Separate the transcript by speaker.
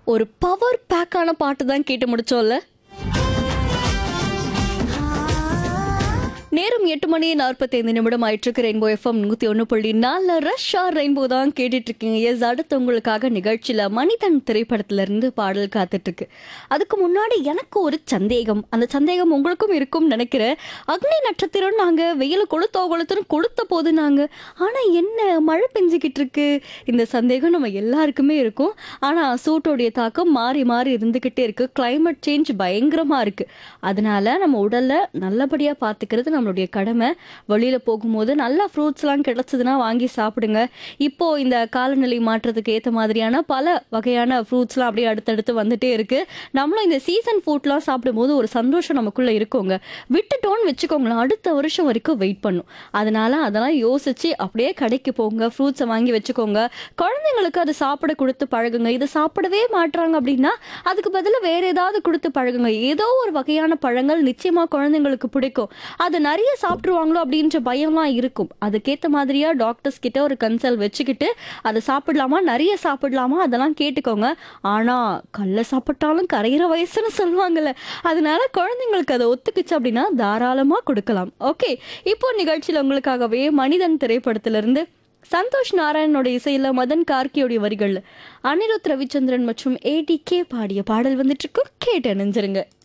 Speaker 1: ஒரு பவர் பேக்கான பாட்டு தான் கேட்டு முடிச்சோம்ல நேரம் எட்டு மணி நாற்பத்தைந்து நிமிடம் ஆயிட்டு ரெயின்போ எஃப்எம் நூத்தி ஒன்று புள்ளி நாலு ரஷ்ஷா ரெயின்போ தான் கேட்டுட்டு இருக்கீங்க எஸ் அடுத்து உங்களுக்காக நிகழ்ச்சியில மனிதன் திரைப்படத்துல இருந்து பாடல் காத்துட்டு இருக்கு அதுக்கு முன்னாடி எனக்கு ஒரு சந்தேகம் அந்த சந்தேகம் உங்களுக்கும் இருக்கும் நினைக்கிறேன் அக்னி நட்சத்திரம் நாங்க வெயில கொளுத்தோ கொளுத்துன்னு கொளுத்த போது நாங்க ஆனா என்ன மழை பெஞ்சுக்கிட்டு இருக்கு இந்த சந்தேகம் நம்ம எல்லாருக்குமே இருக்கும் ஆனா சூட்டோடைய தாக்கம் மாறி மாறி இருந்துகிட்டே இருக்கு climate சேஞ்ச் பயங்கரமா இருக்கு அதனால நம்ம உடல்ல நல்லபடியா பாத்துக்கிறது நம்மளுடைய கடமை வெளியில போகும்போது நல்லா ஃப்ரூட்ஸ்லாம் கிடைச்சதுன்னா வாங்கி சாப்பிடுங்க இப்போ இந்த காலநிலை மாற்றத்துக்கு ஏத்த மாதிரியான பல வகையான ஃப்ரூட்ஸ்லாம் அப்படியே அடுத்தடுத்து வந்துட்டே இருக்கு நம்மளும் இந்த சீசன் ஃபுட்லாம் சாப்பிடும்போது ஒரு சந்தோஷம் நமக்குள்ள இருக்குங்க விட்டுட்டோன்னு வச்சுக்கோங்களேன் அடுத்த வருஷம் வரைக்கும் வெயிட் பண்ணும் அதனால அதெல்லாம் யோசிச்சு அப்படியே கடைக்கு போங்க ஃப்ரூட்ஸை வாங்கி வச்சுக்கோங்க குழந்தைங்களுக்கு அது சாப்பிட கொடுத்து பழகுங்க இது சாப்பிடவே மாட்றாங்க அப்படின்னா அதுக்கு பதிலா வேற ஏதாவது கொடுத்து பழகுங்க ஏதோ ஒரு வகையான பழங்கள் நிச்சயமா குழந்தைங்களுக்கு பிடிக்கும் அது நிறைய சாப்பிட்டுருவாங்களோ அப்படின்ற பயம்லாம் இருக்கும் அதுக்கேற்ற மாதிரியா டாக்டர்ஸ் கிட்ட ஒரு கன்சல்ட் வச்சுக்கிட்டு அதை சாப்பிடலாமா நிறைய சாப்பிடலாமா அதெல்லாம் கேட்டுக்கோங்க ஆனா கல்ல சாப்பிட்டாலும் கரையிற வயசுன்னு சொல்லுவாங்கல்ல அதனால குழந்தைங்களுக்கு அதை ஒத்துக்குச்சு அப்படின்னா தாராளமா கொடுக்கலாம் ஓகே இப்போ நிகழ்ச்சியில் உங்களுக்காகவே மனிதன் திரைப்படத்திலிருந்து சந்தோஷ் நாராயணனோட இசையில மதன் கார்கியோடைய வரிகள் அனிருத் ரவிச்சந்திரன் மற்றும் ஏடி கே பாடிய பாடல் வந்துட்டு இருக்கு கேட்டு அணிஞ்சிருங்க